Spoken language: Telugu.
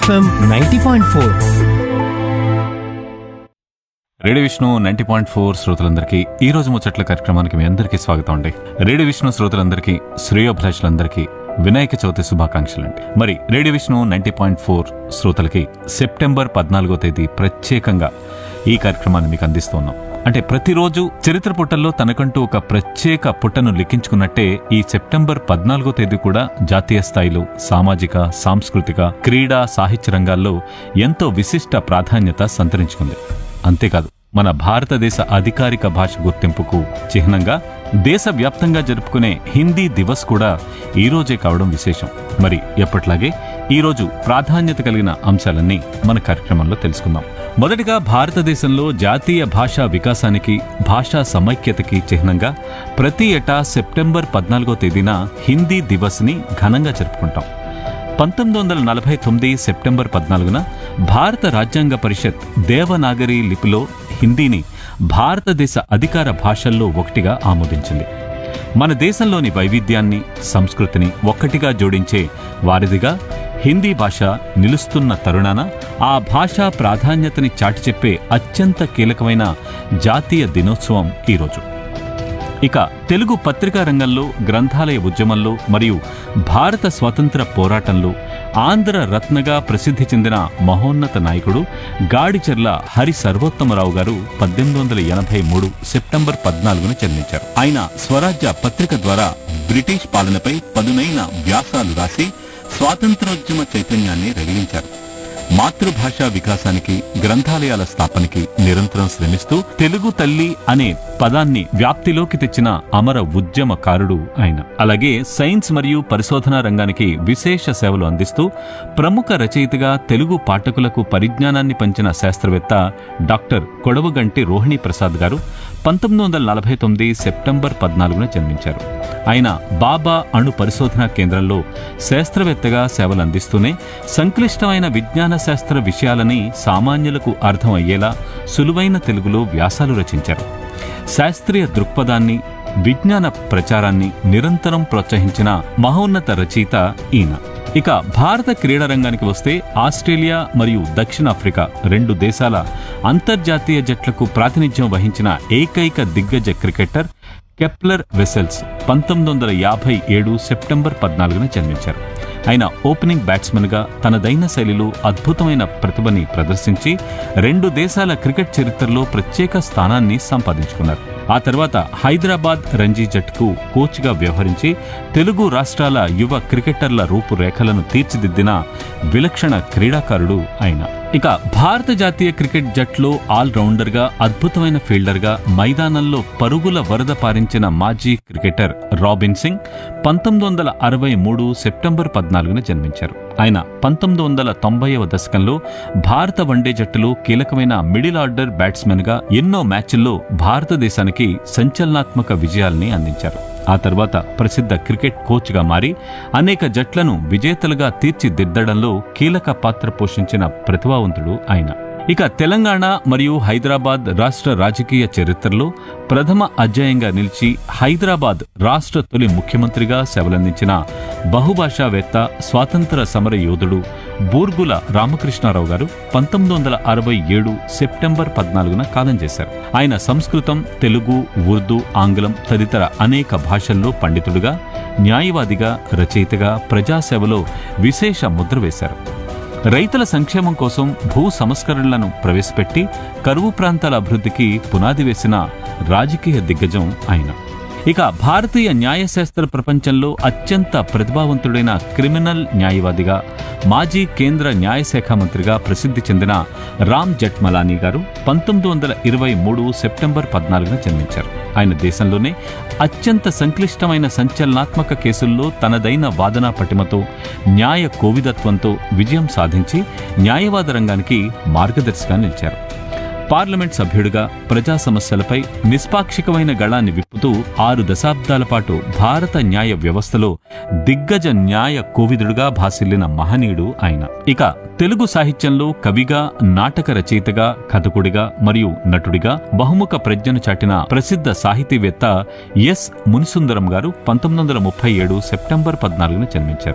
FM ninety point four radio Vishnu ninety point four శ్రోతలందరికీ ఈ రోజు ముచ్చట్ల కార్యక్రమానికి మీ అందరికీ స్వాగతం అండి రేడియో విష్ణు శ్రోతలందరికీ శ్రేయోభిలాషులందరికీ వినాయక చవితి శుభాకాంక్షలు అండి మరి radio Vishnu ninety point four శ్రోతలకి సెప్టెంబర్ పద్నాలుగో తేదీ ప్రత్యేకంగా ఈ కార్యక్రమాన్ని మీకు అందిస్తూ ఉన్నాం అంటే ప్రతిరోజు చరిత్ర పుటల్లో తనకంటూ ఒక ప్రత్యేక పుట్టను లిఖించుకున్నట్టే ఈ సెప్టెంబర్ పద్నాలుగో తేదీ కూడా జాతీయ స్థాయిలో సామాజిక సాంస్కృతిక క్రీడా సాహిత్య రంగాల్లో ఎంతో విశిష్ట ప్రాధాన్యత సంతరించుకుంది అంతేకాదు మన భారతదేశ అధికారిక భాష గుర్తింపుకు చిహ్నంగా దేశవ్యాప్తంగా జరుపుకునే హిందీ దివస్ కూడా ఈ రోజే కావడం విశేషం మరి ఎప్పట్లాగే ఈ రోజు ప్రాధాన్యత కలిగిన అంశాలన్నీ మన కార్యక్రమంలో తెలుసుకుందాం మొదటిగా భారతదేశంలో జాతీయ భాషా వికాసానికి భాషా సమైక్యతకి చిహ్నంగా ప్రతి ఏటా సెప్టెంబర్ పద్నాలుగో తేదీన హిందీ దివస్ని ఘనంగా జరుపుకుంటాం పంతొమ్మిది వందల నలభై తొమ్మిది సెప్టెంబర్ పద్నాలుగున భారత రాజ్యాంగ పరిషత్ దేవనాగరి లిపిలో హిందీని భారతదేశ అధికార భాషల్లో ఒకటిగా ఆమోదించింది మన దేశంలోని వైవిధ్యాన్ని సంస్కృతిని ఒక్కటిగా జోడించే వారిదిగా హిందీ భాష నిలుస్తున్న తరుణాన ఆ భాషా ప్రాధాన్యతని చాటి చెప్పే అత్యంత కీలకమైన జాతీయ దినోత్సవం ఈరోజు ఇక తెలుగు పత్రికా రంగంలో గ్రంథాలయ ఉద్యమంలో మరియు భారత స్వాతంత్ర పోరాటంలో ఆంధ్ర రత్నగా ప్రసిద్ధి చెందిన మహోన్నత నాయకుడు గాడిచెర్ల హరి సర్వోత్తమరావు గారు పద్దెనిమిది వందల ఎనభై మూడు సెప్టెంబర్ పద్నాలుగున జన్మించారు ఆయన స్వరాజ్య పత్రిక ద్వారా బ్రిటిష్ పాలనపై పదునైన వ్యాసాలు రాసి స్వాతంత్రోద్యమ చైతన్యాన్ని రగిలించారు మాతృభాషా వికాసానికి గ్రంథాలయాల స్థాపనకి నిరంతరం శ్రమిస్తూ తెలుగు తల్లి అనే పదాన్ని వ్యాప్తిలోకి తెచ్చిన అమర ఉద్యమకారుడు ఆయన అలాగే సైన్స్ మరియు పరిశోధనా రంగానికి విశేష సేవలు అందిస్తూ ప్రముఖ రచయితగా తెలుగు పాఠకులకు పరిజ్ఞానాన్ని పంచిన శాస్త్రవేత్త డాక్టర్ కొడవగంటి రోహిణి ప్రసాద్ గారు పంతొమ్మిది వందల నలభై తొమ్మిది సెప్టెంబర్ పద్నాలుగున జన్మించారు ఆయన బాబా అణు పరిశోధనా కేంద్రంలో శాస్త్రవేత్తగా సేవలు అందిస్తూనే సంక్లిష్టమైన విజ్ఞాన శాస్త్ర విషయాలని సామాన్యులకు అర్థం అయ్యేలా సులువైన తెలుగులో వ్యాసాలు రచించారు శాస్త్రీయ దృక్పథాన్ని విజ్ఞాన ప్రచారాన్ని నిరంతరం ప్రోత్సహించిన మహోన్నత రచయిత ఈయన ఇక భారత క్రీడా రంగానికి వస్తే ఆస్ట్రేలియా మరియు దక్షిణాఫ్రికా రెండు దేశాల అంతర్జాతీయ జట్లకు ప్రాతినిధ్యం వహించిన ఏకైక దిగ్గజ క్రికెటర్ కెప్లర్ వెసెల్స్ పంతొమ్మిది వందల యాభై ఏడు సెప్టెంబర్ పద్నాలుగున జన్మించారు ఆయన ఓపెనింగ్ బ్యాట్స్మెన్గా తనదైన శైలిలో అద్భుతమైన ప్రతిభని ప్రదర్శించి రెండు దేశాల క్రికెట్ చరిత్రలో ప్రత్యేక స్థానాన్ని సంపాదించుకున్నారు ఆ తర్వాత హైదరాబాద్ రంజీ జట్టుకు కోచ్గా వ్యవహరించి తెలుగు రాష్ట్రాల యువ క్రికెటర్ల రూపురేఖలను తీర్చిదిద్దిన విలక్షణ క్రీడాకారుడు ఆయన ఇక భారత జాతీయ క్రికెట్ జట్లో ఆల్ రౌండర్గా అద్భుతమైన ఫీల్డర్గా మైదానంలో పరుగుల వరద పారించిన మాజీ క్రికెటర్ రాబిన్ సింగ్ పంతొమ్మిది వందల అరవై మూడు సెప్టెంబర్ పద్నాలుగున జన్మించారు ఆయన పంతొమ్మిది వందల తొంభైవ దశకంలో భారత వన్డే జట్టులో కీలకమైన మిడిల్ ఆర్డర్ బ్యాట్స్మెన్గా ఎన్నో మ్యాచ్ల్లో భారతదేశానికి సంచలనాత్మక విజయాల్ని అందించారు ఆ తర్వాత ప్రసిద్ధ క్రికెట్ కోచ్గా మారి అనేక జట్లను విజేతలుగా తీర్చిదిద్దడంలో కీలక పాత్ర పోషించిన ప్రతిభావంతుడు ఆయన ఇక తెలంగాణ మరియు హైదరాబాద్ రాష్ట్ర రాజకీయ చరిత్రలో ప్రథమ అధ్యాయంగా నిలిచి హైదరాబాద్ రాష్ట్ర తొలి ముఖ్యమంత్రిగా సేవలందించిన బహుభాషావేత్త స్వాతంత్ర సమర యోధుడు బూర్గుల రామకృష్ణారావు గారు పంతొమ్మిది వందల అరవై ఏడు సెప్టెంబర్ పద్నాలుగున కాలం చేశారు ఆయన సంస్కృతం తెలుగు ఉర్దూ ఆంగ్లం తదితర అనేక భాషల్లో పండితుడుగా న్యాయవాదిగా రచయితగా ప్రజాసేవలో విశేష ముద్ర వేశారు రైతుల సంక్షేమం కోసం భూ సంస్కరణలను ప్రవేశపెట్టి కరువు ప్రాంతాల అభివృద్ధికి పునాది వేసిన రాజకీయ దిగ్గజం ఆయన ఇక భారతీయ న్యాయశాస్త్ర ప్రపంచంలో అత్యంత ప్రతిభావంతుడైన క్రిమినల్ న్యాయవాదిగా మాజీ కేంద్ర న్యాయశాఖ మంత్రిగా ప్రసిద్ధి చెందిన రామ్ జెట్మలానీ గారు పంతొమ్మిది వందల ఇరవై మూడు సెప్టెంబర్ పద్నాలుగున జన్మించారు ఆయన దేశంలోనే అత్యంత సంక్లిష్టమైన సంచలనాత్మక కేసుల్లో తనదైన వాదనా పటిమతో న్యాయ కోవిదత్వంతో విజయం సాధించి న్యాయవాద రంగానికి మార్గదర్శిగా నిలిచారు పార్లమెంట్ సభ్యుడిగా ప్రజా సమస్యలపై నిష్పాక్షికమైన గళాన్ని విప్పుతూ ఆరు దశాబ్దాల పాటు భారత న్యాయ వ్యవస్థలో దిగ్గజ న్యాయ కోవిదుడుగా భాసిల్లిన మహనీయుడు ఆయన ఇక తెలుగు సాహిత్యంలో కవిగా నాటక రచయితగా కథకుడిగా మరియు నటుడిగా బహుముఖ ప్రజ్ఞను చాటిన ప్రసిద్ధ సాహితీవేత్త ఎస్ మునిసుందరం గారు పంతొమ్మిది వందల ముప్పై ఏడు సెప్టెంబర్ పద్నాలుగున జన్మించారు